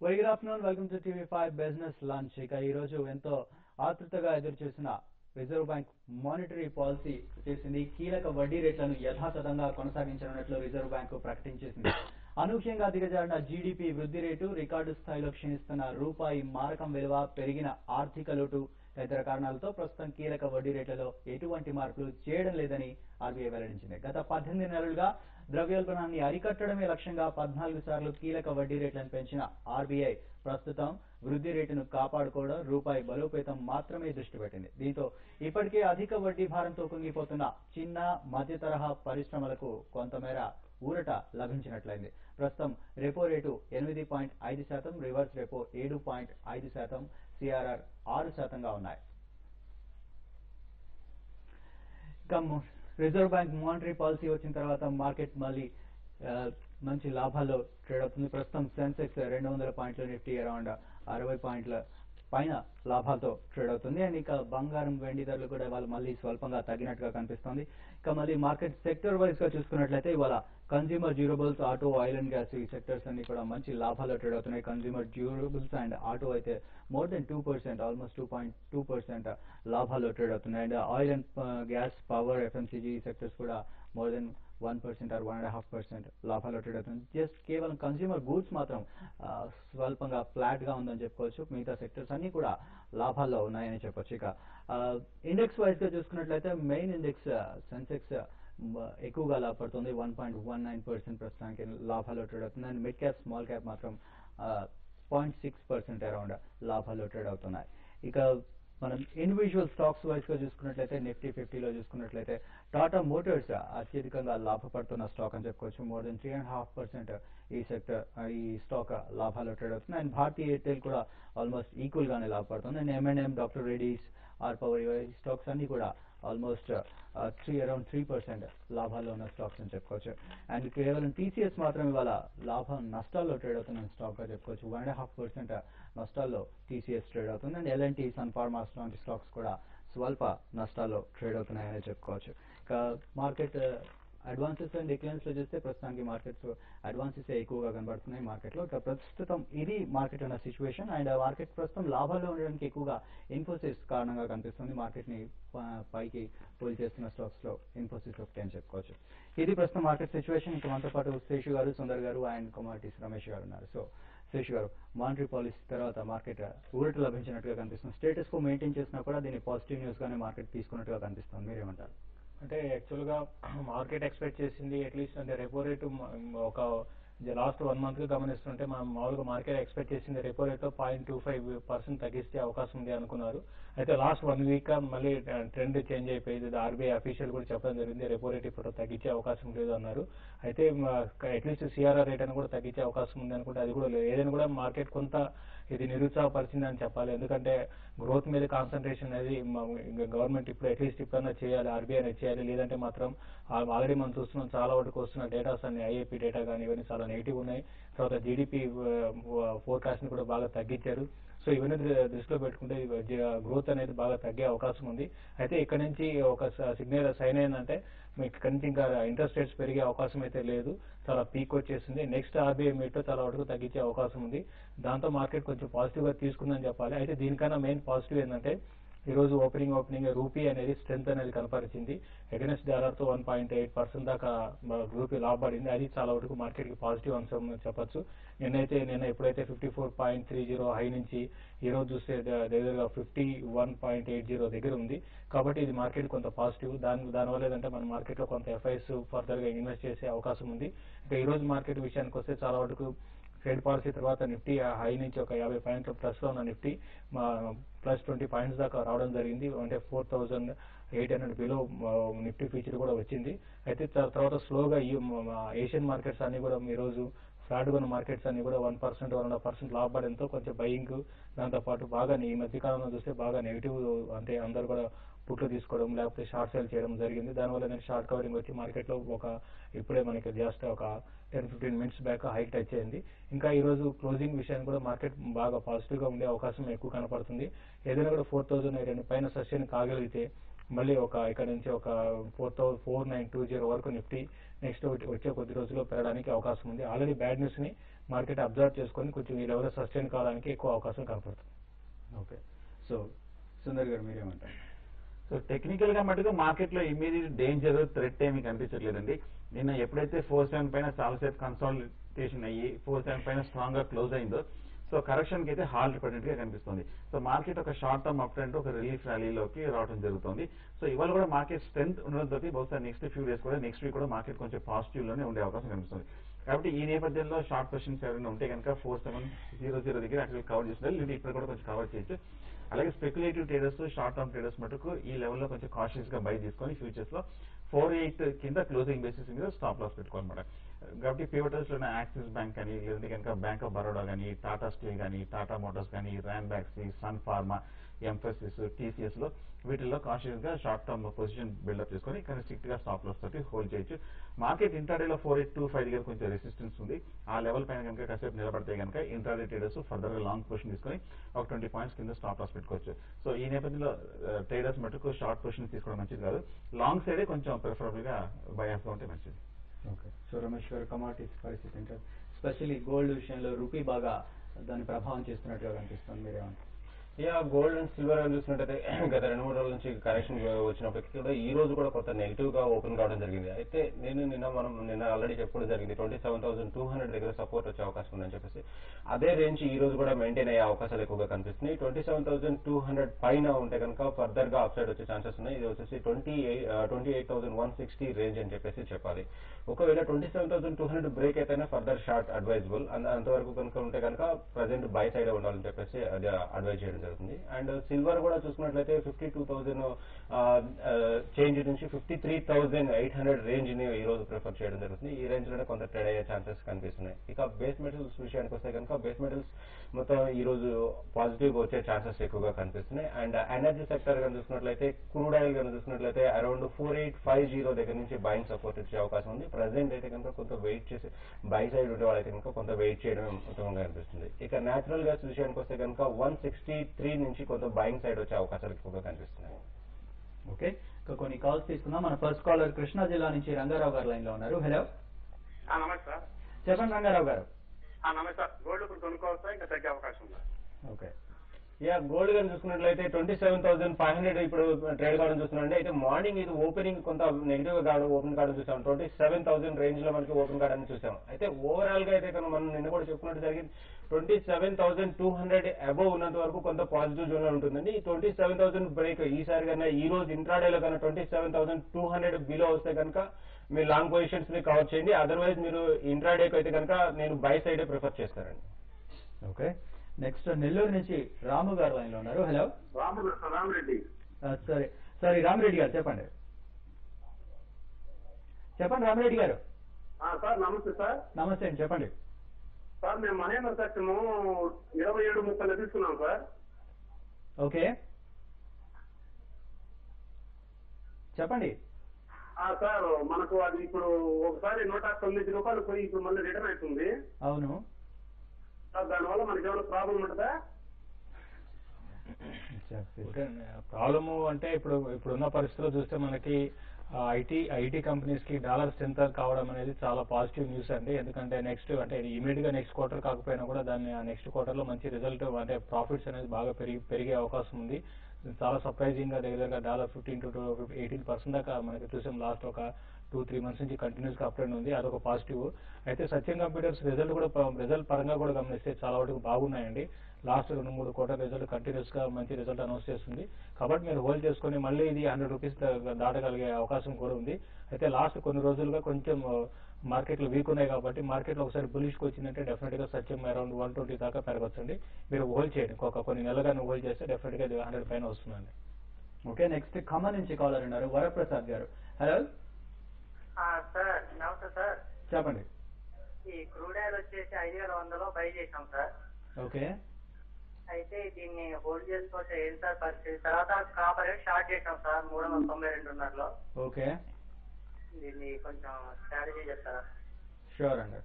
Very good afternoon welcome to TV five business lunch ఇక ఈ రోజు ఎంతో ఆతృతగా ఎదురు చూసిన రిజర్వ్ బ్యాంక్ మానిటరీ పాలసీ చేసింది కీలక వడ్డీ రేట్లను యథాతథంగా కొనసాగించనున్నట్లు రిజర్వ్ బ్యాంకు ప్రకటించేసింది అనూహ్యంగా దిగజారిన జీడీపీ వృద్ధి రేటు రికార్డు స్థాయిలో క్షీణిస్తున్న రూపాయి మారకం విలువ పెరిగిన ఆర్థిక లోటు తదితర కారణాలతో ప్రస్తుతం కీలక వడ్డీ రేట్లలో ఎటువంటి మార్పులు చేయడం లేదని ఆర్బీఐ వెల్లడించింది గత పద్దెనిమిది నెలలుగా ద్రవ్యోల్బణాన్ని అరికట్టడమే లక్ష్యంగా పద్నాలుగు సార్లు కీలక వడ్డీ రేట్లను పెంచిన ఆర్బీఐ ప్రస్తుతం వృద్ధి రేటును కాపాడుకోవడం రూపాయి బలోపేతం మాత్రమే దృష్టి పెట్టింది దీంతో ఇప్పటికే అధిక వడ్డీ భారంతో కుంగిపోతున్న చిన్న మధ్య తరహా పరిశ్రమలకు కొంతమేర ఊరట లభించినట్లయింది ప్రస్తుతం రెపో రేటు ఎనిమిది పాయింట్ ఐదు శాతం రివర్స్ రెపో ఏడు పాయింట్ ఐదు శాతం సిఆర్ఆర్ ఆరు శాతంగా ఉన్నాయి ఇక ము- రిజర్వ్ బ్యాంక్ మానిటరీ పాలసీ వచ్చిన తర్వాత మార్కెట్ మళ్ళీ ఆ, మంచి లాభాల్లో ట్రేడ్ అవుతుంది ప్రస్తుతం సెన్సెక్స్ రెండు వందల పాయింట్ల నిఫ్టీ అరౌండ్ అరవై పాయింట్ల పైన లాభాలతో ట్రేడ్ అవుతుంది అండ్ ఇక బంగారం వెండి ధరలు కూడా ఇవాళ మళ్ళీ స్వల్పంగా తగ్గినట్టుగా కనిపిస్తోంది ఇక మళ్ళీ మార్కెట్ సెక్టర్ వైజ్ గా చూసుకున్నట్లయితే ఇవాళ consumer durables auto oil and gas ఈ సెక్టర్స్ అన్ని కూడా మంచి లాభాల్లో ట్రేడ్ అవుతున్నాయి కన్స్యూమర్ డ్యూరబుల్స్ అండ్ ఆటో అయితే more than two percent almost two point two percent లాభాల్లో ట్రేడ్ అవుతున్నాయి and oil and gas power FMCG sectors కూడా more than one percent or one and half percent లాభాల్లో trade అవుతుంది just కేవలం consumer goods మాత్రం ఆ, స్వల్పంగా ఫ్లాట్ గా ఉందని చెప్పుకోవచ్చు మిగతా సెక్టర్స్ అన్ని కూడా లాభాల్లో ఉన్నాయని చెప్పొచ్చు ఇక ఇండెక్స్ వైజ్ గా చూసుకున్నట్లయితే మెయిన్ ఇండెక్స్ సెన్సెక్స్ ఎక్కువగా లాభపడుతుంది one point one nine percent ప్రస్తుతానికి లాభాల్లో ట్రేడ్ అవుతుంది and mid cap small cap మాత్రం పాయింట్ సిక్స్ పర్సెంట్ అరౌండ్ లాభాల్లో ట్రేడ్ అవుతున్నాయి ఇక మనం ఇండివిజువల్ స్టాక్స్ వైజ్ గా చూసుకున్నట్లయితే నిఫ్టీ ఫిఫ్టీలో చూసుకున్నట్లయితే టాటా మోటార్స్ అత్యధికంగా లాభపడుతున్న స్టాక్ అని చెప్పుకోవచ్చు more than three and half percent ఈ సెక్టర్ ఈ స్టాక్ లాభాల్లో ట్రేడ్ అవుతుంది అండ్ భారతీయ ఎయిర్టెల్ కూడా ఆల్మోస్ట్ ఈక్వల్ గానే లాభపడుతుంది and MNM doctor Reddy's or power ఈ స్టాక్స్ అన్ని కూడా almost three around three percent లాభాల్లో ఉన్న స్టాక్స్ అని చెప్పుకోవచ్చు అండ్ కేవలం టీసీఎస్ మాత్రం ఇవాళ లాభం నష్టాల్లో ట్రేడ్ అవుతున్న స్టాక్ గా చెప్పుకోవచ్చు వన్ అండ్ హాఫ్ పర్సెంట్ నష్టాల్లో టీసీఎస్ ట్రేడ్ అవుతుంది అండ్ ఎల్ఎన్టీ సన్ ఫార్మాస్ లాంటి స్టాక్స్ కూడా స్వల్ప నష్టాల్లో ట్రేడ్ అవుతున్నాయని చెప్పుకోవచ్చు ఇక మార్కెట్ అడ్వాన్సెస్ అండ్ డిక్లైన్స్ లో చూస్తే ప్రస్తుతానికి మార్కెట్స్ అడ్వాన్సెస్ ఎక్కువగా కనబడుతున్నాయి మార్కెట్ లో ఇక ప్రస్తుతం ఇది మార్కెట్ ఉన్న సిచ్యువేషన్ అండ్ మార్కెట్ ప్రస్తుతం లాభాల్లో ఉండడానికి ఎక్కువగా ఇన్ఫోసిస్ కారణంగా కనిపిస్తుంది మార్కెట్ ని ప- పైకి పుల్ చేస్తున్న స్టాక్స్ లో ఇన్ఫోసిస్ ఒకటి అని చెప్పుకోవచ్చు ఇది ప్రస్తుతం మార్కెట్ సిచ్యువేషన్ ఇంకా మనతో పాటు శేషు గారు సుందర్ గారు అండ్ కమాడిటీస్ రమేష్ గారు ఉన్నారు సో శేషు గారు మానిటరీ పాలసీ తర్వాత మార్కెట్ ఊరట లభించినట్టుగా కనిపిస్తుంది స్టేటస్ కో మెయింటైన్ చేసినా కూడా దీన్ని పాజిటివ్ న్యూస్ గానే మార్కెట్ తీసుకున్నట్టుగా కనిపిస్తుంది మీరేమంటారు అంటే యాక్చువల్ గా మార్కెట్ ఎక్స్పెక్ట్ చేసింది అట్లీస్ట్ అంటే రెపో రేటు ఒక లాస్ట్ వన్ మంత్ గా గమనిస్తుంటే మనం మామూలుగా మార్కెట్ ఎక్స్పెక్ట్ చేసింది repo rate point two five percent తగ్గిస్తే అవకాశం ఉంది అనుకున్నారు అయితే లాస్ట్ వన్ వీక్ మళ్ళీ ట్రెండ్ చేంజ్ అయిపోయింది ఆర్బీఐ అఫీషియల్ కూడా చెప్పడం జరిగింది రెపో రేట్ ఇప్పుడు తగ్గించే అవకాశం లేదు అన్నారు అయితే అట్లీస్ట్ సిఆర్ఆర్ రేట్ అని కూడా తగ్గించే అవకాశం ఉంది అనుకుంటే అది కూడా లేదు ఏదైనా కూడా మార్కెట్ కొంత ఇది నిరుత్సాహపరిచింది అని చెప్పాలి ఎందుకంటే గ్రోత్ మీద కాన్సన్ట్రేషన్ అనేది గవర్నమెంట్ ఇప్పుడు అట్లీస్ట్ ఇప్పుడన్నా చేయాలి ఆర్బీఐ అనేది చేయాలి లేదంటే మాత్రం ఆల్రెడీ మనం చూస్తున్నాం చాలా వరకు వస్తున్న డేటాస్ అన్ని ఐఏపీ డేటా కానీ ఇవన్నీ చాలా నెగిటివ్ ఉన్నాయి తర్వాత జీడిపి ఫోర్కాస్ట్ ని కూడా బాగా తగ్గించారు సో ఇవన్నీ దృ- దృష్టిలో పెట్టుకుంటే గ్రోత్ అనేది బాగా తగ్గే అవకాశం ఉంది అయితే ఇక్కడ నుంచి ఒక సిగ్నల్ సైన్ ఏంటంటే మీకు ఇక్కడ నుంచి ఇంకా ఇంట్రెస్ట్ రేట్స్ పెరిగే అవకాశం అయితే లేదు చాలా పీక్ వచ్చేసింది నెక్స్ట్ ఆర్బీఐ మీట్ చాలా వరకు తగ్గించే అవకాశం ఉంది దాంతో మార్కెట్ కొంచెం పాజిటివ్ గా తీసుకుందని చెప్పాలి అయితే దీనికన్నా మెయిన్ పాజిటివ్ ఏంటంటే ఈ రోజు ఓపెనింగ్ ఓపెనింగ్ రూపీ అనేది స్ట్రెంత్ అనేది కనపరిచింది అగెన్స్ట్ డాలర్ తో వన్ పాయింట్ ఎయిట్ పర్సెంట్ దాకా మ- రూపీ లాభపడింది అది చాలా వరకు మార్కెట్ కి పాజిటివ్ అంశం అని చెప్పొచ్చు నిన్నైతే నిన్న ఎప్పుడైతే fifty four point three zero high నుంచి ఈ రోజు చూస్తే ద- దగ్గరగా fifty one point eight zero దగ్గర ఉంది కాబట్టి ఇది మార్కెట్ కొంత పాజిటివ్ దాని దానివల్ల ఏంటంటే మన మార్కెట్ లో కొంత ఎఫ్ఐఎస్ ఫర్దర్ గా ఇన్వెస్ట్ చేసే అవకాశం ఉంది ఇంకా ఈ రోజు మార్కెట్ విషయానికి వస్తే చాలా వరకు ట్రేడ్ పాలసీ తర్వాత నిఫ్టీ ఆ హై నుంచి ఒక యాభై పాయింట్ల ప్లస్ లో ఉన్న నిఫ్టీ మా ప్లస్ ట్వంటీ పాయింట్స్ దాకా రావడం జరిగింది అంటే four thousand eight hundred below Nifty feature కూడా వచ్చింది అయితే త- తర్వాత స్లోగా ఈ ఏషియన్ మార్కెట్స్ అన్ని కూడా ఈ రోజు ఫ్లాట్ ఉన్న మార్కెట్స్ అన్ని కూడా వన్ పర్సెంట్ వన్ పర్సెంట్ లాభపడంతో కొంచెం బయింగ్ దాంతో పాటు బాగా ఈ మధ్య కాలంలో చూస్తే బాగా నెగిటివ్ అంటే అందరు కూడా పుట్లు తీసుకోవడం లేకపోతే షార్ట్ సేల్ చేయడం జరిగింది దానివల్ల నేను షార్ట్ కవరింగ్ వచ్చి మార్కెట్ లో ఒక ఇప్పుడే మనకి జస్ట్ ఒక ten fifteen minutes back hike touch అయింది ఇంకా ఈ రోజు క్లోజింగ్ విషయాన్ని కూడా మార్కెట్ బాగా పాజిటివ్ గా ఉండే అవకాశం ఎక్కువ కనపడుతుంది ఏదైనా కూడా ఫోర్ థౌసండ్ రెండు పైన సస్టైన్ కాగలిగితే మళ్ళీ ఒక ఇక్కడ నుంచి ఒక four thousand four nine two zero వరకు నిఫ్టీ నెక్స్ట్ వచ్చే కొద్ది రోజుల్లో పెరగడానికి అవకాశం ఉంది ఆల్రెడీ బ్యాడ్ న్యూస్ ని మార్కెట్ అబ్జర్వ్ చేసుకొని కొంచెం ఈ లెవెల్ సస్టైన్ కావడానికి ఎక్కువ అవకాశం కనపడుతుంది ఓకే సో సుందర్ గారు మీరేమంటారు సో టెక్నికల్ గా మటుకు మార్కెట్ లో ఇమీడియట్ డేంజర్ థ్రెట్ ఏమీ కనిపించట్లేదండి నిన్న ఎప్పుడైతే ఫోర్ సెవెన్ పైన చాలాసేపు కన్సాలిటేషన్ అయ్యి ఫోర్ సెవెన్ పైన స్ట్రాంగ్ గా క్లోజ్ అయిందో సో కరెక్షన్ కి అయితే హాల్ట్ పడినట్టు గా కనిపిస్తుంది సో మార్కెట్ ఒక షార్ట్ టర్మ్ అప్ ట్రెండ్ ఒక రిలీఫ్ ర్యాలీలోకి రావడం జరుగుతుంది సో ఇవాళ కూడా మార్కెట్ స్ట్రెంత్ ఉండడంతో బహుశా నెక్స్ట్ ఫ్యూ డేస్ కూడా నెక్స్ట్ వీక్ కూడా మార్కెట్ కొంచెం పాజిటివ్ లోనే ఉండే అవకాశం కనిపిస్తుంది కాబట్టి ఈ నేపథ్యంలో షార్ట్ పొజిషన్స్ ఎవరైనా ఉంటే కనుక ఫోర్ సెవెన్ జీరో జీరో దగ్గర అక్కడ కవర్ చేస్తున్నారు లేదా ఇప్పుడు కూడా కొంచెం కవర్ చేయొచ్చు అలాగే speculative traders short term traders మటుకు ఈ లెవెల్లో కొంచెం కాషియస్ గా బై తీసుకొని ఫ్యూచర్స్ లో ఫోర్ ఎయిట్ కింద క్లోజింగ్ బేసిస్ మీద స్టాప్ లాస్ పెట్టుకోవాలన్నమాట కాబట్టి పివటల్స్ లోనే యాక్సిస్ బ్యాంక్ కానీ లేదంటే కనుక బ్యాంక్ ఆఫ్ బరోడా కానీ టాటా స్టీల్ కానీ టాటా మోటార్స్ కానీ Ranbaxy Sun Pharma Infosys TCS లో వీటిల్లో కాషియస్ గా షార్ట్ టర్మ్ పొజిషన్ బిల్డప్ చేసుకొని కానీ స్ట్రిక్ట్ గా స్టాప్ లాస్ తోటి హోల్డ్ చేయొచ్చు మార్కెట్ ఇంటర్డేలో ఫోర్ ఎయిట్ టూ ఫైవ్ దగ్గర కొంచెం రెసిస్టెన్స్ ఉంది ఆ లెవెల్ పైన కనుక కాసేపు నిలబడితే కనుక ఇంటర్డే ట్రేడర్స్ ఫర్దర్ గా లాంగ్ పొజిషన్ తీసుకొని ఒక ట్వంటీ పాయింట్స్ కింద స్టాప్ లాస్ పెట్టుకోవచ్చు సో ఈ నేపథ్యంలో ట్రేడర్స్ మటుకు షార్ట్ పొజిషన్ తీసుకోవడం మంచిది కాదు లాంగ్ సైడే కొంచెం ప్రిఫరబుల్ గా బయాస్ గా ఉంటే మంచిది ఓకే సో రమేష్ గారు కమాడిటీస్ పరిస్థితి ఏంటంటే స్పెషల్లీ గోల్డ్ విషయంలో రూపీ బాగా దాన్ని ప్రభావం చేస్తున్నట్టుగా కనిపిస్తుంది మీరేమంటారు యా గోల్డ్ అండ్ సిల్వర్ అని చూసినట్టయితే గత రెండు మూడు రోజుల నుంచి కరెక్షన్ వచ్చినప్పటికీ కూడా ఈ రోజు కూడా కొంత నెగిటివ్ గా ఓపెన్ కావడం జరిగింది అయితే నేను నిన్న మనం నిన్న ఆల్రెడీ చెప్పడం జరిగింది twenty seven thousand two hundred దగ్గర సపోర్ట్ వచ్చే అవకాశం ఉందని చెప్పేసి అదే రేంజ్ ఈ రోజు కూడా మెయింటైన్ అయ్యే అవకాశాలు ఎక్కువగా కనిపిస్తున్నాయి twenty seven thousand two hundred పైన ఉంటే కనుక ఫర్దర్ గా అప్ సైడ్ వచ్చే ఛాన్సెస్ ఉన్నాయి ఇది వచ్చేసి twenty twenty eight thousand one sixty range అని చెప్పేసి చెప్పాలి ఒకవేళ twenty seven thousand two hundred break అయితేనే ఫర్దర్ షార్ట్ అడ్వైజబుల్ అంతవరకు కనుక ఉంటే కనుక ప్రజెంట్ బై సైడ్ ఉండాలని చెప్పేసి అది అడ్వైజ్ చేయడం జరుగుతుంది అండ్ సిల్వర్ కూడా చూసుకున్నట్లయితే ఫిఫ్టీ టూ థౌసండ్ చేంజ్ నుంచి fifty three thousand eight hundred range ని ఈ రోజు ప్రిఫర్ చేయడం జరుగుతుంది ఈ రేంజ్ లోనే కొంత ట్రేడ్ అయ్యే ఛాన్సెస్ కనిపిస్తున్నాయి ఇక బేస్ మెటల్స్ విషయానికి వస్తే కనుక బేస్ మెటల్స్ మొత్తం ఈ రోజు పాజిటివ్ గా వచ్చే ఛాన్సెస్ ఎక్కువగా కనిపిస్తున్నాయి అండ్ ఎనర్జీ సెక్టర్ గా చూసుకున్నట్లయితే క్రూడ్ ఆయిల్ గా చూసుకున్నట్లయితే around four eight five zero దగ్గర నుంచి బయింగ్ సపోర్ట్ ఇచ్చే అవకాశం ఉంది ప్రజెంట్ అయితే కనుక కొంత వెయిట్ చేసి బై సైడ్ ఉండే వాళ్ళైతే కనుక కొంత వెయిట్ చేయడం ఉత్తమంగా అనిపిస్తుంది ఇక నేచురల్ గ్యాస్ విషయానికి వస్తే కనుక వన్ సిక్స్టీ త్రీ నుంచి కొంత బయింగ్ సైడ్ వచ్చే అవకాశాలు ఎక్కువగా కనిపిస్తున్నాయి ఓకే ఇంకా కొన్ని కాల్స్ తీసుకుందాం మన ఫస్ట్ కాలర్ కృష్ణా జిల్లా నుంచి రంగారావు గారు లైన్ లో ఉన్నారు హలో ఆ, నమస్తే సార్ చెప్పండి రంగారావు గారు ఆ, నమస్తే సార్ గోల్డ్ ఇప్పుడు కొనుక్కోవచ్చా ఇంకా తగ్గే అవకాశం ఉందా ఓకే యా గోల్డ్ గాని చూసుకున్నట్లయితే twenty seven thousand five hundred ఇప్పుడు ట్రేడ్ కావడం చూస్తున్నాండి అయితే మార్నింగ్ ఇది ఓపెనింగ్ కొంత నెగిటివ్ గా కావడం ఓపెన్ కావడం చూసాం ట్వంటీ సెవెన్ థౌసండ్ రేంజ్ లో మనకి ఓపెన్ కావడానికి చూసాం అయితే ఓవరాల్ గా అయితే కనుక మనం నిన్న కూడా చెప్పుకున్నట్టు జరిగింది twenty seven thousand two hundred above ఉన్నంత వరకు కొంత పాజిటివ్ జోన్ లో ఉంటుందండి ఈ ట్వంటీ సెవెన్ థౌసండ్ బ్రేక్ ఈసారి కన్నా ఈ రోజు ఇంట్రాడేలో కన్నా twenty seven thousand two hundred below వస్తే కనుక మీరు లాంగ్ పొజిషన్స్ ని కవర్ చేయండి అదర్వైజ్ మీరు ఇంట్రాడేకి అయితే కనుక నేను బై సైడే ప్రిఫర్ చేస్తానండి ఓకే నెక్స్ట్ నెల్లూరు నుంచి రాము గారు లైన్ లో ఉన్నారు హలో రాము రామరెడ్డి సరే సరే రామిరెడ్డి గారు చెప్పండి చెప్పండి రామిరెడ్డి గారు ఆ, సార్ నమస్తే సార్ నమస్తే అండి చెప్పండి సార్ మేము మహేంద్ర సత్యము ఇరవై ఏడు ముప్పై తీసుకున్నాం సార్ ఓకే చెప్పండి ఆ, సార్ మనకు అది ఇప్పుడు ఒకసారి నూట తొమ్మిది రూపాయలు పోయి ఇప్పుడు మళ్ళీ రిటర్న్ అవుతుంది అవును సార్ దానివల్ల మనకి ఏమైనా ప్రాబ్లం ఉంటుందా ప్రాబ్లము అంటే ఇప్పుడు ఇప్పుడున్న పరిస్థితిలో చూస్తే మనకి ఐటీ ఐటీ కంపెనీస్ కి డాలర్ స్ట్రెంత్ కావడం అనేది చాలా పాజిటివ్ న్యూస్ అండి ఎందుకంటే నెక్స్ట్ అంటే ఇమీడియట్ గా నెక్స్ట్ క్వార్టర్ కాకపోయినా కూడా దాన్ని నెక్స్ట్ క్వార్టర్ లో మంచి రిజల్ట్ అంటే ప్రాఫిట్స్ అనేది బాగా పెరిగి పెరిగే అవకాశం ఉంది చాలా సర్ప్రైజింగ్ గా దగ్గర దగ్గర dollar fifteen to eighteen percent దాకా మనకి చూసాం లాస్ట్ ఒక టూ త్రీ మంత్స్ నుంచి కంటిన్యూస్ గా అప్లైన్ ఉంది అదొక పాజిటివ్ అయితే సత్యం కంప్యూటర్స్ రిజల్ట్ కూడా రిజల్ట్ పరంగా కూడా గమనిస్తే చాలా వరకు బాగున్నాయండి లాస్ట్ రెండు మూడు కోట్ల రిజల్ట్ కంటిన్యూస్ గా మంచి రిజల్ట్ అనౌన్స్ చేస్తుంది కాబట్టి మీరు హోల్డ్ చేసుకొని మళ్ళీ ఇది హండ్రెడ్ రూపీస్ దాటగలిగే అవకాశం కూడా ఉంది అయితే లాస్ట్ కొన్ని రోజులుగా కొంచెం మార్కెట్లు వీక్ ఉన్నాయి కాబట్టి మార్కెట్లో ఒకసారి బులిష్ వచ్చిందంటే డెఫినెట్ గా సత్యం అరౌండ్ వన్ ట్వంటీ దాకా పెరగొచ్చండి మీరు హోల్డ్ చేయండి ఒక కొన్ని నెలలుగా హోల్డ్ చేస్తే డెఫినెట్ గా ఇది హండ్రెడ్ పైన వస్తుందండి ఓకే నెక్స్ట్ ఖమ్మం నుంచి కాలర్ ఉన్నారు వరప్రసాద్ గారు హలో సార్ నమస్తే సార్ చెప్పండి ఈ క్రూడ్ ఆయిల్ వచ్చేసి ఐదు వేల వందలో బై చేసాం సార్ ఓకే అయితే దీన్ని హోల్డ్ చేసుకోవచ్చు ఏం సార్ పరిస్థితి తర్వాత కాపర్ రేట్ షార్ట్ చేసాం సార్ మూడు వందల తొంభై రెండున్నరలో ఓకే దీన్ని కొంచెం స్ట్రాటజీ చెప్తారా షూర్ అండి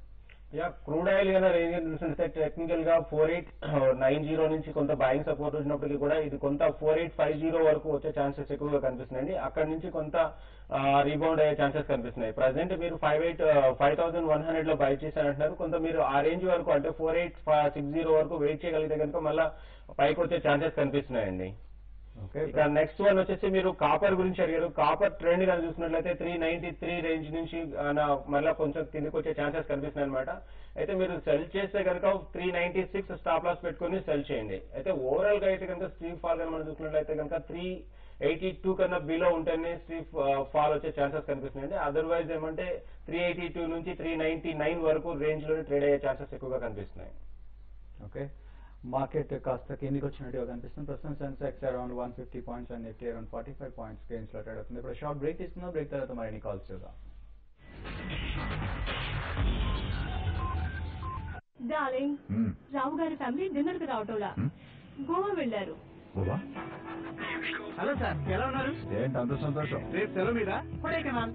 యా క్రూడ్ ఆయిల్ కదా రేంజ్ చూస్తుంటే టెక్నికల్ గా ఫోర్ ఎయిట్ నైన్ జీరో నుంచి కొంత బయింగ్ సపోర్ట్ వచ్చినప్పటికీ కూడా ఇది కొంత ఫోర్ ఎయిట్ ఫైవ్ జీరో వరకు వచ్చే ఛాన్సెస్ ఎక్కువగా కనిపిస్తున్నాయండి అక్కడ నుంచి కొంత రీబౌండ్ అయ్యే ఛాన్సెస్ కనిపిస్తున్నాయి ప్రజెంట్ మీరు five eight five thousand one hundred లో బై చేశారంటున్నారు కొంత మీరు ఆ రేంజ్ వరకు అంటే ఫోర్ ఎయిట్ సిక్స్ జీరో వరకు వెయిట్ చేయగలిగితే కనుక మళ్ళీ పైకి వచ్చే ఛాన్సెస్ కనిపిస్తున్నాయండి ఓకే ఇక నెక్స్ట్ వన్ వచ్చేసి మీరు కాపర్ గురించి అడిగారు కాపర్ ట్రెండ్ కానీ చూసినట్లయితే త్రీ నైన్టీ త్రీ రేంజ్ నుంచి ఆ, నా- మళ్ళా కొంచెం కిందకి వచ్చే ఛాన్సెస్ కనిపిస్తున్నాయి అనమాట అయితే మీరు సెల్ చేస్తే కనుక three ninety six stop loss పెట్టుకుని సెల్ చేయండి అయితే ఓవరాల్ గా అయితే కనుక స్ట్రీమ్ ఫాల్ కానీ మనం చూసినట్లయితే కనుక త్రీ ఎయిటీ టూ కన్నా బిలో ఉంటేనే స్ట్రీమ్ ఫాల్ వచ్చే ఛాన్సెస్ కనిపిస్తున్నాయండి అదర్వైజ్ ఏమంటే త్రీ ఎయిటీ టూ నుంచి త్రీ నైన్టీ నైన్ వరకు రేంజ్ లోనే ట్రేడ్ అయ్యే ఛాన్సెస్ ఎక్కువగా కనిపిస్తున్నాయి ఓకే మార్కెట్ కాస్త కిందికి వచ్చినట్టుగా కనిపిస్తుంది ప్రస్తుతం Sensex around one fifty points and Nifty around forty five points gains లో ట్రేడ్ అవుతుంది ఇప్పుడు షార్ట్ బ్రేక్ తీసుకుందాం బ్రేక్ తర్వాత మరిన్ని కాల్స్ చూద్దాం డార్లింగ్ రావు గారి ఫ్యామిలీ డిన్నర్ కి రావటంలా గోవా వెళ్ళారు హలో సార్ ఎలా ఉన్నారు ఏంటి అంత సంతోషం రేపు సెలవు మీద కొడైకెనాల్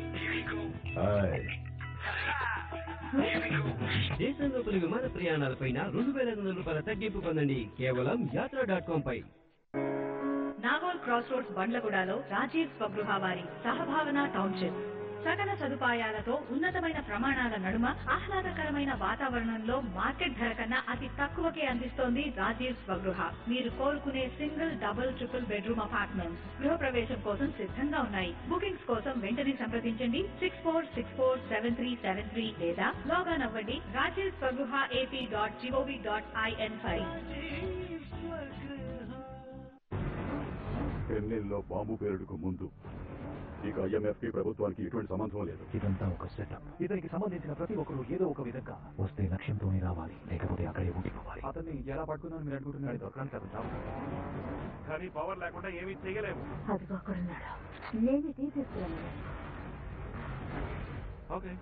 దేశంలోపలి విమాన ప్రయాణాలపైన రెండు వేల ఐదు వందల రూపాయల తగ్గింపు పొందండి కేవలం యాత్ర డాట్ కామ్ పై నాగోల్ క్రాస్ రోడ్స్ బండ్లగూడలో రాజీవ్ స్వగృహ వారి సహభావన టౌన్షిప్ సకల సదుపాయాలతో ఉన్నతమైన ప్రమాణాల నడుమ ఆహ్లాదకరమైన వాతావరణంలో మార్కెట్ ధర కన్నా అతి తక్కువకే అందిస్తోంది రాజీవ్ స్వగృహ మీరు కోరుకునే single double triple bedroom apartments గృహ ప్రవేశం కోసం సిద్ధంగా ఉన్నాయి బుకింగ్స్ కోసం వెంటనే సంప్రదించండి six four six four seven three seven three లేదా లాగాన్ అవ్వండి Rajiv Swagruha AP dot gov dot in five ఎన్నెల్లో బాంబు పేరుడుకు ముందు ఇక ఐఎంఎఫ్ ప్రభుత్వానికి ఎటువంటి సంబంధం లేదు ఇదంతా ఒక సెటప్ ఇతనికి సంబంధించిన ప్రతి ఒక్కరు ఏదో ఒక విధంగా వస్తే లక్ష్యంతోనే రావాలి లేకపోతే అక్కడే ఉండిపోవాలి అతన్ని ఎలా పట్టుకుందామని మీరు అనుకుంటున్నారు దొరకడానికి అతను చావు కానీ పవర్ లేకుండా ఏమీ చేయలేము అదిగో అక్కడున్నాడు నేను తీసేస్తున్నాను ఓకే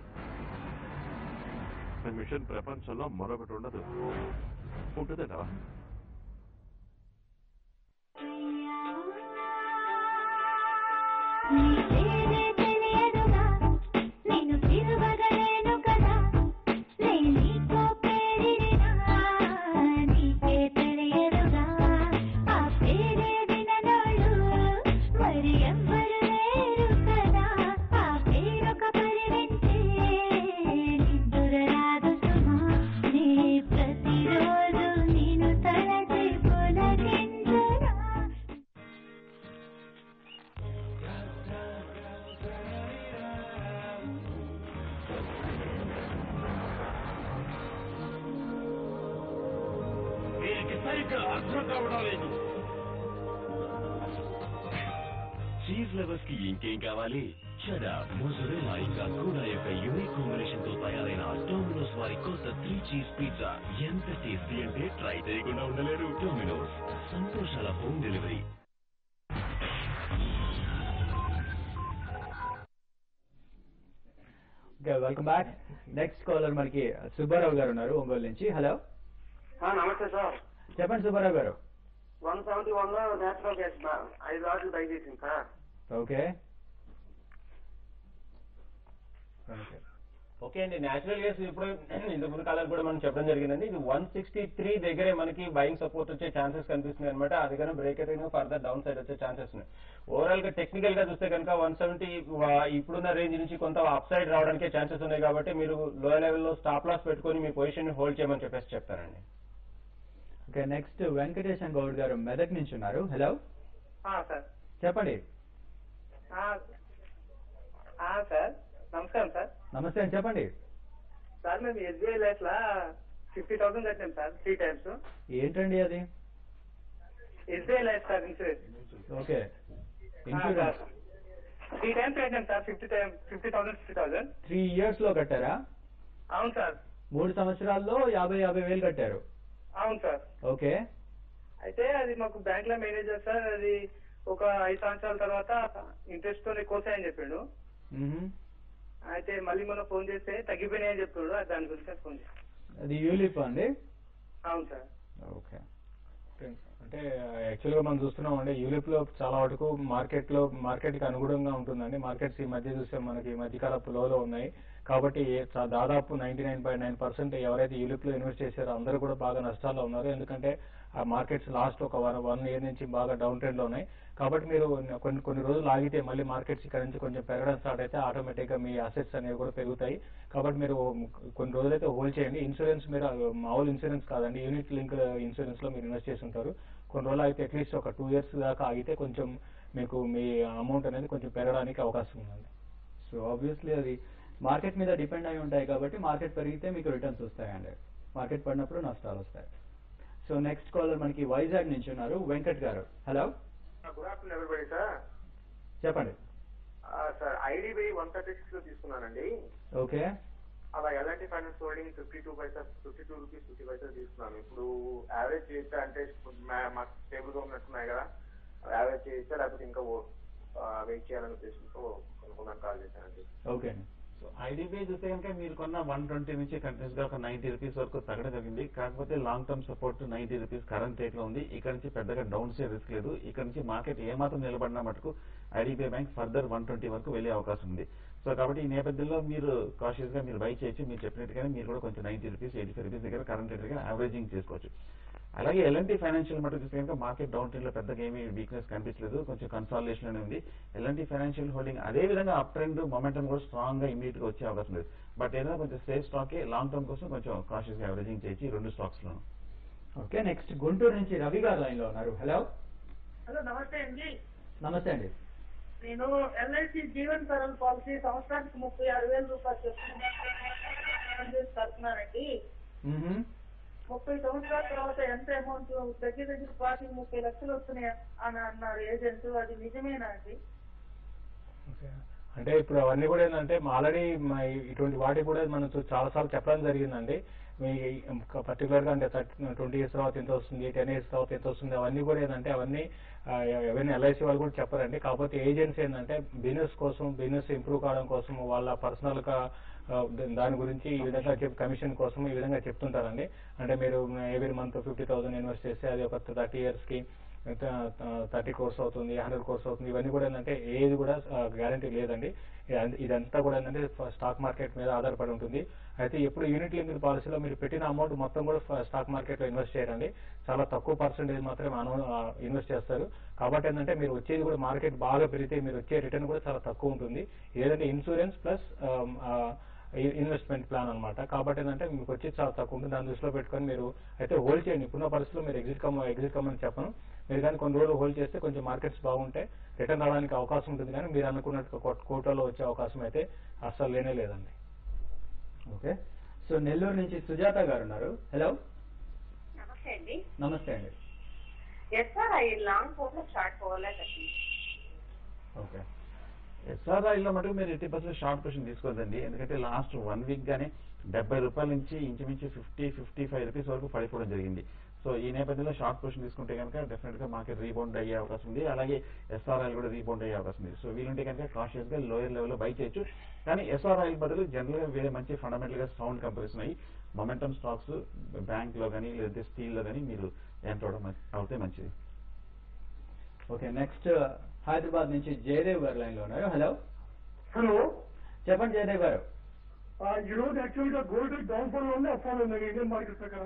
మిషన్ ప్రపంచంలో మరొకటి ఉండదు ఉంటుందట నీకేదే తెలియదుగా నిన్ను పిలువగలేను కదా నేను నీకో పేరిడినా నీకే తెలియదుగా ఆ పేరే విననోళ్ళు మరి ఎవ్వరు లేరు కదా ఆ పేరొక పరివింటే నిద్దురరాదు సుమా నీ ప్రతిరోజు నేను తలచి పులకించురా వీరికి సరిగ్గా అర్థం కావడం లేదు చీజ్ లవర్స్ కి ఇంకేం కావాలి చెడా మొజరెలా ఇంకా కూడా యొక్క యూనిక్ కాంబినేషన్ తో తయారైన డొమినోస్ వారి కొత్త త్రీ చీజ్ పిజ్జా ఎంత టేస్టీ అంటే ట్రై చేయకుండా ఉండలేరు డొమినోస్ సంతోషాల home delivery okay welcome back next caller మనకి సుబ్బారావు గారు ఉన్నారు ఒంగోలు నుంచి హలో నమస్తే సార్ చెప్పండి Subbarao garu one seventy one లో నేచురల్ గ్యాస్ సార్ ఐదు రోజులు దయచేసింది సార్ ఓకే ఓకే అండి నేచురల్ గ్యాస్ ఇప్పుడు ఇంతకు ముందు కాలం కూడా మనం చెప్పడం జరిగిందండి ఇది వన్ సిక్స్టీ త్రీ దగ్గరే మనకి బయింగ్ సపోర్ట్ వచ్చే ఛాన్సెస్ కనిపిస్తున్నాయి అనమాట అది కన్నా బ్రేక్ అయితే ఫర్దర్ డౌన్ సైడ్ వచ్చే ఛాన్సెస్ ఉన్నాయి ఓవరాల్ గా టెక్నికల్ గా చూస్తే కనుక వన్ సెవెంటీ ఇప్పుడున్న రేంజ్ నుంచి కొంత అప్ సైడ్ రావడానికే ఛాన్సెస్ ఉన్నాయి కాబట్టి మీరు లో లెవెల్లో స్టాప్ లాస్ పెట్టుకొని మీ పొజిషన్ హోల్డ్ చేయమని చెప్పేసి చెప్తారండి ఓకే నెక్స్ట్ వెంకటేశం గౌడ్ గారు మెదక్ నుంచి ఉన్నారు హలో సార్ చెప్పండి సార్ నమస్కారం సార్ నమస్తే అండి చెప్పండి సార్ మేము ఎస్బీఐ లైఫ్ లా ఫిఫ్టీ థౌసండ్ కట్టాం సార్ త్రీ టైమ్స్ ఏంటండి అది SBI life sir insurance okay insurance three times కట్టాం sir fifty time fifty thousand fifty thousand three years లో కట్టారా అవును సార్ మూడు సంవత్సరాల్లో యాభై యాభై వేలు కట్టారు అవును సార్ ఓకే అయితే అది మాకు బ్యాంక్ లో మేనేజర్ సార్ అది ఒక ఐదు సంవత్సరాల తర్వాత ఇంట్రెస్ట్ తో కోసాయని చెప్పిండు మ్మ్. అయితే మళ్ళీ మనం ఫోన్ చేస్తే తగ్గిపోయినాయని చెప్తున్నాడు అది దాని గురించి ఫోన్ చేస్తాను అది యూలిప్ అండి అవును సార్ ఓకే అంటే యాక్చువల్గా మనం చూస్తున్నాం అంటే యూరోప్ లో చాలా వరకు మార్కెట్ లో మార్కెట్ కి అనుగుణంగా ఉంటుందండి మార్కెట్స్ ఈ మధ్య చూస్తే మనకి ఈ మధ్యకాలపు లోలో ఉన్నాయి కాబట్టి ఏ- చా- దాదాపు ninety nine point nine percent ఎవరైతే యూరోప్ లో ఇన్వెస్ట్ చేశారో అందరూ కూడా బాగా నష్టాల్లో ఉన్నారు ఎందుకంటే ఆ మార్కెట్స్ లాస్ట్ ఒక వన్ వన్ ఇయర్ నుంచి బాగా డౌన్ ట్రెండ్ లో ఉన్నాయి కాబట్టి మీరు కొన్ని కొన్ని రోజులు ఆగితే మళ్ళీ మార్కెట్స్ ఇక్కడ నుంచి కొంచెం పెరగడం స్టార్ట్ అయితే ఆటోమేటిక్ గా మీ అసెట్స్ అనేవి కూడా పెరుగుతాయి కాబట్టి మీరు కొన్ని రోజులైతే హోల్డ్ చేయండి ఇన్సూరెన్స్ మీరు ఆ, మామూలు ఇన్సూరెన్స్ కాదండి యూనిట్ లింక్ ఇన్సూరెన్స్ లో మీరు ఇన్వెస్ట్ చేసి ఉంటారు కొన్ని రోజులు అయితే అట్లీస్ట్ ఒక టూ ఇయర్స్ దాకా ఆగితే కొంచెం మీకు మీ అమౌంట్ అనేది కొంచెం పెరగడానికి అవకాశం ఉందండి సో ఆబ్వియస్లీ అది మార్కెట్ మీద డిపెండ్ అయి ఉంటాయి కాబట్టి మార్కెట్ పెరిగితే మీకు రిటర్న్స్ వస్తాయండి మార్కెట్ పడినప్పుడు నష్టాలు వస్తాయి సో నెక్స్ట్ కాలర్ మనకి వైజాగ్ నుంచి ఉన్నారు Venkat garu hello good afternoon everybody sir చెప్పండి sir IDB one thirty six లో తీసుకున్నానండి ఓకే అలా ఎలాంటి finance holding fifty two paisa fifty two rupees fifty paisa తీసుకున్నాను ఇప్పుడు యావరేజ్ చేస్తే అంటే మా- మాకు స్టేబుల్ గా ఉన్నట్టున్నాయి కదా యావరేజ్ చేస్తే లేకపోతే ఇంకా వెయిట్ చేయాలనే ఉద్దేశంతో కొనుక్కోడానికి కాల్ చేశానండి ఓకే అండి సో ఐడిబిఐ చూస్తే కనుక మీరు కొన్న వన్ ట్వంటీ నుంచి కంటిన్యూస్ గా ఒక నైన్టీ రూపీస్ వరకు తగ్గడం జరిగింది కాకపోతే long term support ninety rupees current rate లో ఉంది ఇక్కడ నుంచి పెద్దగా డౌన్ సైడ్ రిస్క్ లేదు ఇక్కడ నుంచి మార్కెట్ ఏమాత్రం నిలబడినా మటుకు IDBI bank further one twenty వరకు వెళ్ళే అవకాశం ఉంది సో కాబట్టి ఈ నేపథ్యంలో మీరు కాషియస్ గా మీరు బై చేయొచ్చు మీరు చెప్పినట్టుగానే మీరు కూడా కొంచెం ninety rupees eighty five rupees దగ్గర కరెంట్ రేట్ దగ్గర యావరేజింగ్ చేసుకోవచ్చు అలాగే ఎల్ఎన్టీ ఫైనాన్షియల్ మటుకు చూస్తే కనుక మార్కెట్ డౌన్ ట్రెండ్ లో పెద్దగా ఏమీ వీక్నెస్ కనిపించలేదు కొంచెం కన్సాలిడేషన్ అనే ఉంది ఎల్ఎన్టీ ఫైనాన్షియల్ హోల్డింగ్ అదే విధంగా అప్ ట్రెండ్ మొమెంటం కూడా స్ట్రాంగ్ గా ఇమీడియట్ గా వచ్చే అవకాశం లేదు బట్ ఏదైనా కొంచెం సేఫ్ స్టాక్ లాంగ్ టర్మ్ కోసం కొంచెం కాషియస్ గా యావరేజింగ్ చేయొచ్చు ఈ రెండు స్టాక్స్ లో ఓకే నెక్స్ట్ గుంటూరు నుంచి రవి గారు లైన్ లో ఉన్నారు హలో హలో నమస్తే అండి నమస్తే అండి నేను ఎల్ఐసి జీవన్ సరల్ పాలసీ సంవత్సరానికి ముప్పై ఆరు వేల రూపాయలు చొప్పున కడుతున్నానండి మ్మ్హమ్. ముప్పై సంవత్సరాల తర్వాత ఎంత అమౌంట్ దగ్గర దగ్గర పాతి ముప్పై లక్షలు వస్తున్నాయి అని అన్నారు ఏజెంట్ అది నిజమేనా అండి అంటే ఇప్పుడు అవన్నీ కూడా ఏంటంటే ఆల్రెడీ ఇటువంటి వాటికి కూడా మనం చూ- చాలాసార్లు చెప్పడం జరిగిందండి మీ పర్టికులర్ గా అంటే ట్వంటీ ఇయర్స్ తర్వాత ఎంత వస్తుంది టెన్ ఇయర్స్ తర్వాత ఎంత వస్తుంది అవన్నీ కూడా ఏంటంటే అవన్నీ ఆ, ఎవరైనా ఎల్ఐసి వాళ్ళు కూడా చెప్పారండి కాకపోతే ఏజెంట్స్ ఏంటంటే బిజినెస్ కోసం బిజినెస్ ఇంప్రూవ్ కావడం కోసం వాళ్ళ పర్సనల్ గా ఆ, దా- దాని గురించి ఈ విధంగా చెప్ కమిషన్ కోసం ఈ విధంగా చెప్తుంటారండి అంటే మీరు every month fifty thousand invest చేస్తే అది ఒక థర్టీ ఇయర్స్ కి థర్టీ కోర్స్ అవుతుంది హండ్రెడ్ కోర్స్ అవుతుంది ఇవన్నీ కూడా ఏంటంటే ఏది కూడా గ్యారంటీ లేదండి ఇదంతా- ఇదంతా కూడా ఏంటంటే స్టాక్ మార్కెట్ మీద ఆధారపడి ఉంటుంది అయితే ఎప్పుడు యూనిట్ లింక్ పాలసీలో మీరు పెట్టిన అమౌంట్ మొత్తం కూడా ఫ- స్టాక్ మార్కెట్ లో ఇన్వెస్ట్ చేయరండి చాలా తక్కువ పర్సెంటేజ్ మాత్రమే అను ఇన్వెస్ట్ చేస్తారు కాబట్టి ఏంటంటే మీరు వచ్చేది కూడా మార్కెట్ బాగా పెరిగితే మీరు వచ్చే రిటర్న్ కూడా చాలా తక్కువ ఉంటుంది ఏదంటే ఇన్సూరెన్స్ ప్లస్ ఇన్వెస్ట్మెంట్ ప్లాన్ అన్నమాట కాబట్టి ఏంటంటే మీకు వచ్చేది చాలా తక్కువ ఉంటుంది దాన్ని దృష్టిలో పెట్టుకొని మీరు అయితే హోల్డ్ చేయండి ఇప్పుడున్న పరిస్థితుల్లో మీరు ఎగ్జిట్ కమ్ ఎగ్జిట్ కమ్మని చెప్పను మీరు కానీ కొన్ని రోజులు హోల్డ్ చేస్తే కొంచెం మార్కెట్స్ బాగుంటే రిటర్న్ రావడానికి అవకాశం ఉంటుంది కానీ మీరు అనుకున్నట్టు కోట- కోటాలో వచ్చే అవకాశం అయితే అస్సలు లేనే లేదండి ఓకే సో నెల్లూరు నుంచి సుజాత గారు ఉన్నారు హలో నమస్తే అండి నమస్తే అండి ఎస్ సార్ ఐ లాంగ్ ఫోన్ లో స్టార్ట్ పోవాలా కదా ఓకే ఎస్ఆర్ఐ లో మటుకు మీరు ఎయిటీ పర్సెంట్ షార్ట్ పొజిషన్ తీసుకోవద్దండి ఎందుకంటే లాస్ట్ వన్ వీక్ గానే డెబ్బై రూపాయల నుంచి ఇంచుమించు ఫిఫ్టీ ఫిఫ్టీ ఫైవ్ రూపీస్ వరకు పడిపోవడం జరిగింది సో ఈ నేపథ్యంలో షార్ట్ పొజిషన్ తీసుకుంటే కనుక డెఫినెట్ గా మార్కెట్ రీబౌండ్ అయ్యే అవకాశం ఉంది అలాగే ఎస్ఆర్ఐలు కూడా రీబౌండ్ అయ్యే అవకాశం ఉంది సో వీలుంటే కనుక కాషియస్ గా లోయర్ లెవెల్ లో బై చేయొచ్చు కానీ ఎస్ఆర్ఐ బదులు జనరల్ గా వేరే మంచి ఫండమెంటల్ గా సౌండ్ కంపెనీస్ అయ్యి మొమెంటమ్ స్టాక్స్ బ్యాంక్ లో కానీ లేదంటే స్టీల్ లో కానీ మీరు ఎంటర్ అవడం మంచి- అవుతే మంచిది ఓకే నెక్స్ట్ హైదరాబాద్ నుంచి జయదేవ్ గారు లైన్ లో ఉన్నారు హలో హలో చెప్పండి జయదేవ్ గారు ఈ రోజు యాక్చువల్ గా గోల్డ్ డౌన్ ఫాల్ ఉంది అప్ ఫాల్ ఉంది ఇండియన్ మార్కెట్ ప్రకారం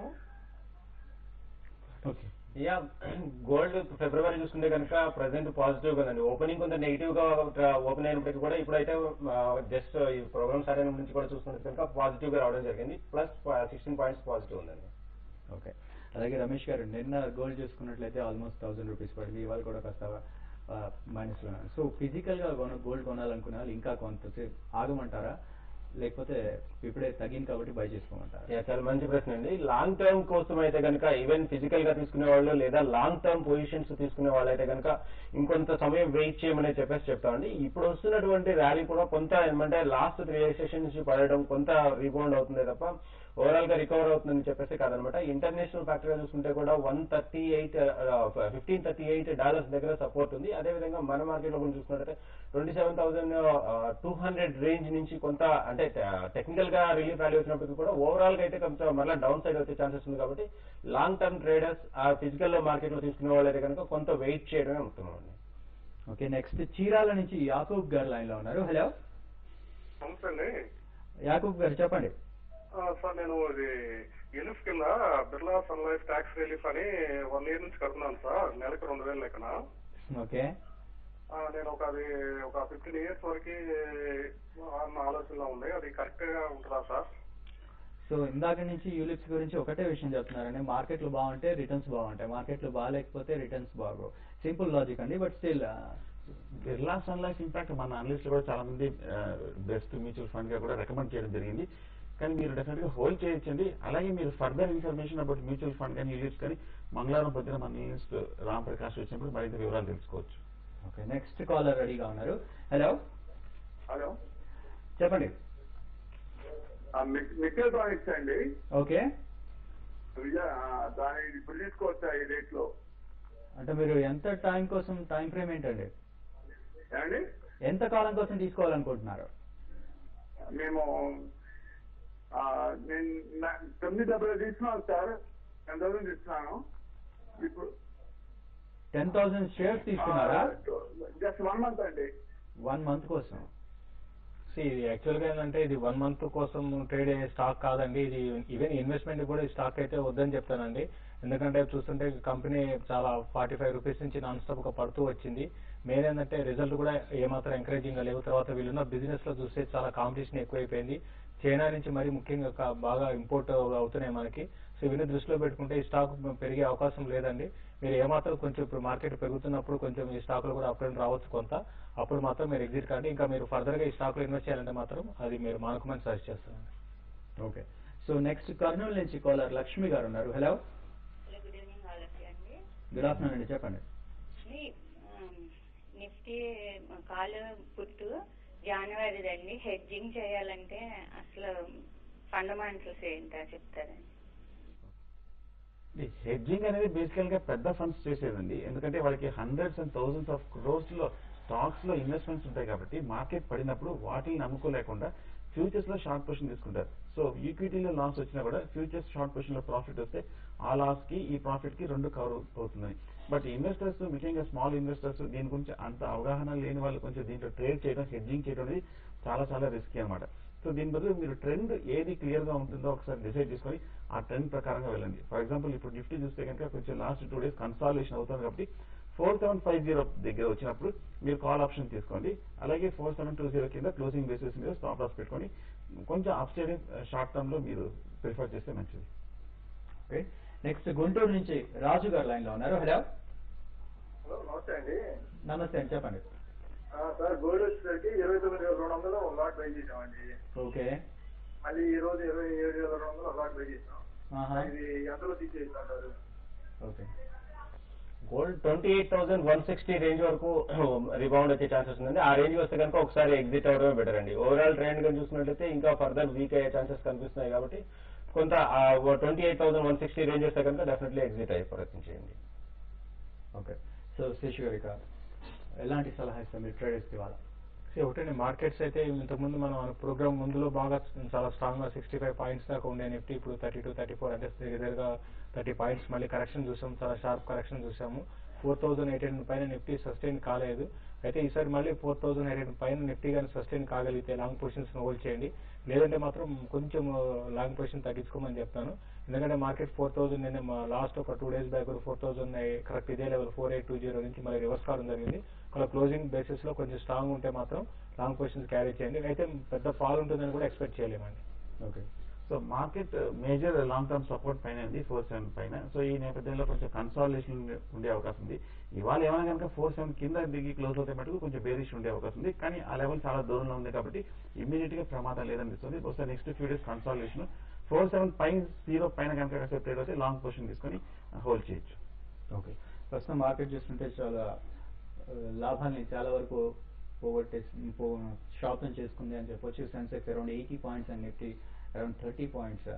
ఓకే యా గోల్డ్ ఫిబ్రవరి చూసుకుంటే కనుక ప్రజెంట్ పాజిటివ్ కదండి ఓపెనింగ్ కొంత నెగిటివ్ గా ఓపెన్ అయినప్పటికీ కూడా ఇప్పుడైతే జస్ట్ ఈ ప్రోగ్రామ్ స్టార్ట్ అయిన నుంచి కూడా చూసుకుంటే కనుక పాజిటివ్ గా రావడం జరిగింది ప్లస్ సిక్స్టీన్ పాయింట్స్ పాజిటివ్ ఉందండి ఓకే అలాగే రమేష్ గారు నిన్న గోల్డ్ చూసుకున్నట్లయితే ఆల్మోస్ట్ థౌసండ్ రూపీస్ పడింది ఇవాళ కూడా కాస్త మైనస్ లో సో ఫిజికల్ గా గోల్డ్ కొనాలనుకునే వాళ్ళు ఇంకా కొంతసేపు ఆగమంటారా లేకపోతే ఇప్పుడే తగ్గింది కాబట్టి బై చేసుకోమంటారా యా, చాలా మంచి ప్రశ్న అండి లాంగ్ టర్మ్ కోసం అయితే కనుక ఈవెన్ ఫిజికల్ గా తీసుకునే వాళ్ళు లేదా లాంగ్ టర్మ్ పొజిషన్స్ తీసుకునే వాళ్ళు అయితే కనుక ఇంకొంత సమయం వెయిట్ చేయమని చెప్పేసి చెప్తామండి ఇప్పుడు వస్తున్నటువంటి ర్యాలీ కూడా కొంత ఏమంటే లాస్ట్ త్రీ సెషన్ నుంచి పడడం కొంత రీబౌండ్ అవుతుంది తప్ప ఓవరాల్ గా రికవర్ అవుతుందని చెప్పేసి కాదనమాట ఇంటర్నేషనల్ ఫ్యాక్టర్ గా చూసుకుంటే కూడా one thirty eight fifteen thirty eight dollars దగ్గర సపోర్ట్ ఉంది అదేవిధంగా మన మార్కెట్ లో కూడా చూసుకున్నట్లయితే twenty seven thousand two hundred range నుంచి కొంత అంటే టెక్నికల్ గా రిలీఫ్ ర్యాలీ వచ్చినప్పటికీ కూడా ఓవరాల్ గా అయితే కొంచెం మళ్ళీ డౌన్ సైడ్ వచ్చే ఛాన్సెస్ ఉంది కాబట్టి లాంగ్ టర్మ్ ట్రేడర్స్ ఆ ఫిజికల్ మార్కెట్ లో తీసుకునే వాళ్ళైతే కనుక కొంత వెయిట్ చేయడమే ఉత్తమం అండి ఓకే నెక్స్ట్ చీరాల నుంచి యాకూబ్ గారు లైన్ లో ఉన్నారు హలో నమస్తే అండి యాకూబ్ గారు చెప్పండి ఆ, సార్ నేను ఇది యూనిఫ్ కింద Birla sun life tax relief అని వన్ ఇయర్ నుంచి కడుతున్నాను సార్ నెలకు రెండు వేలు లెక్కన ఓకే ఆ, నేను ఒక అది ఒక ఫిఫ్టీన్ ఇయర్స్ వరకు నా ఆలోచనలో ఉంది అది కరెక్ట్ గా ఉంటుందా సార్ సో ఇందాక నుంచి యూలిప్స్ గురించి ఒకటే విషయం చెప్తున్నారండి మార్కెట్లు బాగుంటే రిటర్న్స్ బాగుంటాయి మార్కెట్లు బాగాలేకపోతే రిటర్న్స్ బాగో సింపుల్ లాజిక్ అండి but still Birla sun life impact మన అనలిస్ట్ కూడా చాలా మంది బెస్ట్ మ్యూచువల్ ఫండ్ గా కూడా రికమెండ్ చేయడం జరిగింది కానీ మీరు డెఫినెట్ గా హోల్డ్ చేయొచ్చండి అలాగే మీరు further information about mutual fund కానీ యూలిప్స్ కానీ మంగళవారం పొద్దున మన అనలిస్ట్ రామ్ ప్రకాష్ వచ్చినప్పుడు మరింత వివరాలు తెలుసుకోవచ్చు ఓకే నెక్స్ట్ కాలర్ రెడీగా ఉన్నారు హలో హలో చెప్పండి నిఖిల్ ప్రాజెక్ట్స్ అండి ఓకే విజయ దాని ఇప్పుడు తీసుకోవచ్చా ఈ డేట్ లో అంటే మీరు ఎంత టైం కోసం టైం ఫ్రేమ్ ఏంటండి ఏమండి ఎంత కాలం కోసం తీసుకోవాలనుకుంటున్నారు మేము ఆ, నేను నా- తొమ్మిది డెబ్బై తీసుకున్నాను సార్ టెన్ థౌసండ్ తీసుకున్నాను ఇప్పుడు టెన్ థౌసండ్ షేర్స్ తీసుకున్నారా జస్ట్ వన్ మంత్ అండి వన్ మంత్ కోసం See, ఇది యాక్చువల్ గా ఏంటంటే ఇది వన్ మంత్ కోసం ట్రేడ్ అయ్యే స్టాక్ కాదండి ఇది ఈవెన్ ఇన్వెస్ట్మెంట్ కూడా ఈ స్టాక్ అయితే వద్దని చెప్తానండి ఎందుకంటే చూస్తుంటే కంపెనీ చాలా ఫార్టీ ఫైవ్ రూపీస్ నుంచి నాన్ స్టాప్ గా పడుతూ వచ్చింది మెయిన్ ఏంటంటే రిజల్ట్ కూడా ఏమాత్రం ఎంకరేజింగ్ గా లేవు తర్వాత వీళ్ళున్న బిజినెస్ లో చూస్తే చాలా కాంపిటీషన్ ఎక్కువైపోయింది చైనా నుంచి మరి ముఖ్యంగా కా- బాగా ఇంపోర్ట్ అవుతున్నాయి మనకి సో ఇవన్నీ దృష్టిలో పెట్టుకుంటే ఈ స్టాక్ పెరిగే అవకాశం లేదండి మీరు ఏమాత్రం కొంచెం ఇప్పుడు మార్కెట్ పెరుగుతున్నప్పుడు కొంచెం ఈ స్టాక్ లో కూడా అప్ అండ్ రావచ్చు కొంత అప్పుడు మాత్రం మీరు ఎగ్జిట్ కాండి ఇంకా మీరు ఫర్దర్ గా ఈ స్టాక్ లో ఇన్వెస్ట్ చేయాలంటే మాత్రం అది మీరు మానుకోమని సజెస్ట్ చేస్తానండి ఓకే సో నెక్స్ట్ కర్నూలు నుంచి కాలర్ లక్ష్మి గారు ఉన్నారు హలో గుడ్ ఈవినింగ్ వాళ్ళకి అండి గుడ్ ఆఫ్టర్నూన్ అండి చెప్పండి ఈ, ఆమ్, నిఫ్టీ కాలు పుట్టు జనవరిదండి హెడ్జింగ్ చేయాలంటే అసలు ఫండమెంటల్స్ ఏంటో చెప్తారండి హెడ్జింగ్ అనేది బేసికల్ గా పెద్ద ఫండ్స్ చేసేదండి ఎందుకంటే వాళ్ళకి hundreds and thousands of crores లో స్టాక్స్ లో ఇన్వెస్ట్మెంట్స్ ఉంటాయి కాబట్టి మార్కెట్ పడినప్పుడు వాటిని నమ్ముకోలేకుండా ఫ్యూచర్స్ లో షార్ట్ పొజిషన్ తీసుకుంటారు సో ఈక్విటీలో లాస్ వచ్చినా కూడా ఫ్యూచర్స్ షార్ట్ పొజిషన్ లో ప్రాఫిట్ వస్తే ఆ లాస్ కి ఈ ప్రాఫిట్ కి రెండు కవర్ అవుతుందని బట్ ఇన్వెస్టర్స్ ముఖ్యంగా స్మాల్ ఇన్వెస్టర్స్ దీని గురించి అంత అవగాహన లేని వాళ్ళు కొంచెం దీంట్లో ట్రేడ్ చేయడం హెడ్జింగ్ చేయడం అనేది చాలా చాలా రిస్కీ అన్నమాట సో దీని బదులు మీరు ట్రెండ్ ఏది క్లియర్ గా ఉంటుందో ఒకసారి డిసైడ్ చేసుకొని ఆ ట్రెండ్ ప్రకారంగా వెళ్ళండి ఫర్ ఎగ్జాంపుల్ ఇప్పుడు నిఫ్టీ చూస్తే కనుక కొంచెం లాస్ట్ టూ డేస్ కన్సాలేషన్ అవుతుంది కాబట్టి ఫోర్ సెవెన్ ఫైవ్ జీరో దగ్గర వచ్చినప్పుడు మీరు కాల్ ఆప్షన్ తీసుకోండి అలాగే ఫోర్ సెవెన్ టూ జీరో కింద క్లోజింగ్ బేసిస్ మీద స్టాప్ లాస్ పెట్టుకొని కొంచెం అప్ సైడ్ షార్ట్ టర్మ్ లో మీరు ప్రిఫర్ చేస్తే మంచిది ఓకే నెక్స్ట్ గుంటూరు నుంచి రాజు గారు లైన్ లో ఉన్నారు హలో హలో నమస్తే అండి నమస్తే అండి చెప్పండి ఆ, సార్ గోల్డ్ వచ్చేసరికి ఇరవై తొమ్మిది వేల రెండు వందలు ఒక లాట్ బై చేసామండి ఓకే మళ్ళీ ఈ రోజు ఇరవై ఏడు వేల రెండు వందలు ఒక లాట్ బై చేసాం ఆహా. ఇది ఎంతలో తీసేస్తాంటారు okay gold twenty eight thousand one sixty range వరకు రిబౌండ్ వచ్చే ఛాన్సెస్ ఉందండి ఆ రేంజ్ వస్తే కనుక ఒకసారి ఎగ్జిట్ అవడమే బెటర్ అండి ఓవరాల్ ట్రెండ్ గా చూసినట్లయితే ఇంకా ఫర్దర్ వీక్ అయ్యే ఛాన్సెస్ కనిపిస్తున్నాయి కాబట్టి కొంత twenty eight thousand one sixty range వస్తే కనుక డెఫినెట్లీ ఎగ్జిట్ అయ్యే ప్రయత్నం చేయండి ఓకే సో శేషు గారి ఎలాంటి సలహా ఇస్తాం మీరు ట్రేడర్స్ ఇవాళ See, ఒకటండి మార్కెట్స్ అయితే ఇంతకుముందు మనం ప్రోగ్రామ్ ముందులో బాగా చాలా స్ట్రాంగ్ గా సిక్స్టీ ఫైవ్ పాయింట్స్ దాకా ఉండే నిఫ్టీ ఇప్పుడు థర్టీ టూ థర్టీ ఫోర్ అంటే దగ్గరగా థర్టీ పాయింట్స్ మళ్ళీ కరెక్షన్ చూసాం చాలా షార్ప్ కరెక్షన్ చూసాము ఫోర్ థౌసండ్ ఎయిట్ హండ్రెడ్ పైన నిఫ్టీ సస్టైన్ కాలేదు అయితే ఈసారి మళ్ళీ ఫోర్ థౌసండ్ ఎయిట్ హండ్రెడ్ పైన నిఫ్టీ కానీ సస్టైన్ కాగలిగితే లాంగ్ పొజిషన్స్ హోల్డ్ చేయండి లేదంటే మాత్రం కొంచెం లాంగ్ పొజిషన్ తగ్గించుకోమని చెప్తాను ఎందుకంటే మార్కెట్ ఫోర్ థౌసండ్ నేను లాస్ట్ ఒక two days back four thousand correct ఇదే level four eight two zero నుంచి మళ్ళీ రివర్స్ కావడం జరిగింది అలా క్లోజింగ్ బేసిస్ లో కొంచెం స్ట్రాంగ్ ఉంటే మాత్రం లాంగ్ పొజిషన్స్ క్యారీ చేయండి అయితే పెద్ద ఫాల్ ఉంటుందని కూడా ఎక్స్పెక్ట్ చేయలేమండి okay so market major long term support పైన ఉంది ఫోర్ సెవెన్ పైన సో ఈ నేపథ్యంలో కొంచెం కన్సాలిడేషన్ ఉండే అవకాశం ఉంది ఇవాళ ఏమైనా కనుక ఫోర్ సెవెన్ కింద దిగి క్లోజ్ అవుతే మటుకు కొంచెం బేరిష్ ఉండే అవకాశం ఉంది కానీ ఆ లెవెల్ చాలా దూరంలో ఉంది కాబట్టి ఇమీడియట్ గా ప్రమాదం లేదనిపిస్తుంది బహుశా next few days consolidation four seven పైన జీరో పైన కనుక కాసేపు ట్రేడ్ అయితే లాంగ్ పొజిషన్ తీసుకొని హోల్డ్ చేయొచ్చు ఓకే ప్రస్తుతం మార్కెట్ చూస్తుంటే చాలా ఆ, లాభాల్ని చాలా వరకు పోగొట్టేసి పో- శాతం చేసుకుంది అని చెప్పొచ్చు Sensex around eighty points and Nifty around thirty points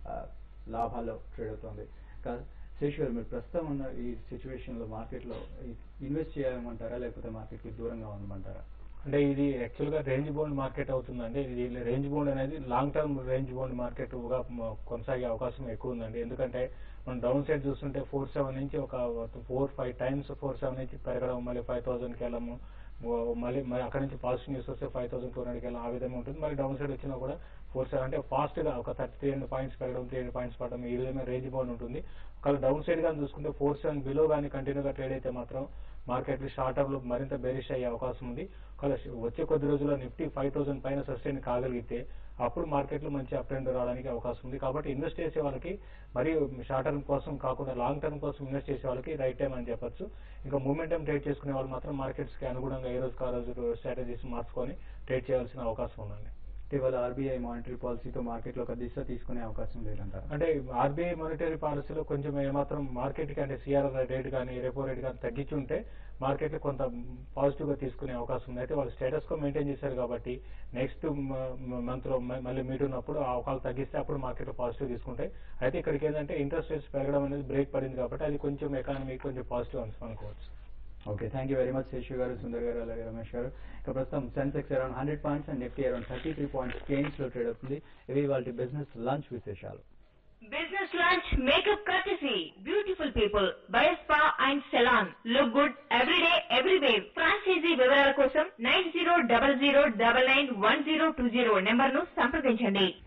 ఆ, లాభాల్లో ట్రేడ్ అవుతుంది కా- శేష్ గారు మీరు ప్రస్తుతం ఉన్న ఈ సిచ్యువేషన్ లో మార్కెట్ లో ఇన్వెస్ట్ చేయమంటారా లేకపోతే మార్కెట్ కి దూరంగా ఉండమంటారా అంటే ఇది యాక్చువల్ గా రేంజ్ బౌండ్ మార్కెట్ అవుతుందండి ఇది రేంజ్ బౌండ్ అనేది long term range bound market గా మ- కొనసాగే అవకాశం ఎక్కువ ఉందండి ఎందుకంటే మనం డౌన్ సైడ్ చూస్తుంటే ఫోర్ సెవెన్ నుంచి ఒక four five times four seven నుంచి పెరగడం మళ్ళీ ఫైవ్ థౌసండ్కి వెళ్ళము ఓ- మళ్ళీ మరి అక్కడ నుంచి పాజిటివ్ న్యూస్ వస్తే ఫైవ్ థౌసండ్ టూ హండ్రెడ్కి వెళ్ళడం ఆ విధంగా ఉంటుంది మరి డౌన్ సైడ్ వచ్చినా కూడా ఫోర్ సెవెన్ అంటే ఫాస్ట్ గా ఒక థర్టీ త్రీ హండ్రెడ్ పాయింట్స్ పెరగడం త్రీ హండ్రెడ్ పాయింట్స్ పడడం ఈ విధంగా రేంజ్ బౌండ్ ఉంటుంది ఒకవేళ డౌన్ సైడ్ గా చూసుకుంటే ఫోర్ సెవెన్ బిలో కానీ కంటిన్యూగా ట్రేడ్ అయితే మాత్రం మార్కెట్ షార్ట్ టర్మ్ లో మరింత బెరిష్ అయ్యే అవకాశం ఉంది ఒకవేళ వచ్చే కొద్ది రోజుల్లో నిఫ్టీ ఫైవ్ థౌసండ్ పైన సస్టైన్ కాగలిగితే అప్పుడు మార్కెట్లో మంచి అప్ ట్రెండ్ రావడానికి అవకాశం ఉంది కాబట్టి ఇన్వెస్ట్ చేసే వాళ్ళకి మరి షార్ట్ టర్మ్ కోసం కాకుండా లాంగ్ టర్మ్ కోసం ఇన్వెస్ట్ చేసే వాళ్ళకి రైట్ టైం అని చెప్పొచ్చు ఇంకా మూమెంటం ట్రేడ్ చేసుకునే వాళ్ళు మాత్రం మార్కెట్స్ కి అనుగుణంగా ఏ రోజు కా రోజు స్ట్రాటజీస్ మార్చుకొని ట్రేడ్ చేయాల్సిన అవకాశం ఉందండి ఇటీవల ఆర్బీఐ మానిటరీ పాలసీతో మార్కెట్ లో ఒక దిశ తీసుకునే అవకాశం లేదంటారా అంటే ఆర్బీఐ మానిటరీ పాలసీలో కొంచెం ఏమాత్రం మార్కెట్ కి అంటే సిఆర్ఆర్ రేట్ కానీ రెపో రేట్ కానీ తగ్గించి ఉంటే మార్కెట్ కొంత పాజిటివ్ గా తీసుకునే అవకాశం ఉంది అయితే వాళ్ళు స్టేటస్ కో మెయింటైన్ చేశారు కాబట్టి నెక్స్ట్ మంత్ లో మ- మళ్ళీ మీట్ ఉన్నప్పుడు ఆ అవకాశాలు తగ్గిస్తే అప్పుడు మార్కెట్ పాజిటివ్ తీసుకుంటాయి అయితే ఇక్కడికి ఏంటంటే ఇంట్రెస్ట్ రేట్స్ పెరగడం అనేది బ్రేక్ పడింది కాబట్టి అది కొంచెం ఎకానమీ కొంచెం పాజిటివ్ అనుకోవచ్చు okay thank you very much Seshu garu Sundar garu అలాగే రమేష్ గారు ఇక ప్రస్తుతం Sensex around hundred points and Nifty around thirty three points gains లో ట్రేడ్ అవుతుంది ఇవి వాళ్ళ బిజినెస్ లంచ్ విశేషాలు Business lunch makeup courtesy. Beautiful people. By spa and salon. Look good every day, everywhere. Franchisee వివరాల కోసం nine zero double zero double nine one zero two zero number ను సంప్రదించండి